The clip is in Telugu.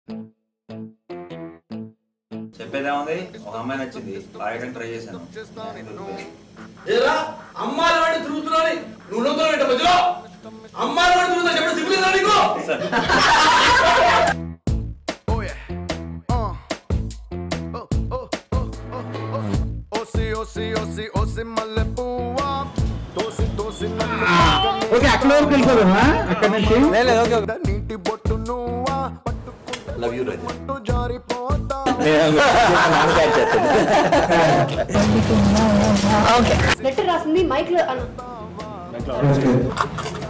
చెప్పేదేముంది ఒక అమ్మాయి నచ్చింది లాగడానికి ట్రై చేశాను ఏరా అమ్మాయిల వాడిని తిరుగుతున్నాని నువ్వు నవ్వుతున్నావు ఏంటి మధ్యలో అమ్మాయిల వాడిని తిరుగుతున్నా చెప్పడం సిగ్గులేదా నీకు ఓసి ఓసి ఓసి ఓసి మల్లె పువ్వా తోసి తోసి నన్ను ఓకే అక్కడ వరకు వెళ్ళిపోదామా అక్కడ నుంచి నీటి బొట్టు నువ్వా లవ్ యూ రాజు పట్టు జారిపోతా లెటర్ రాసింది మైక్ లో అను ఓకే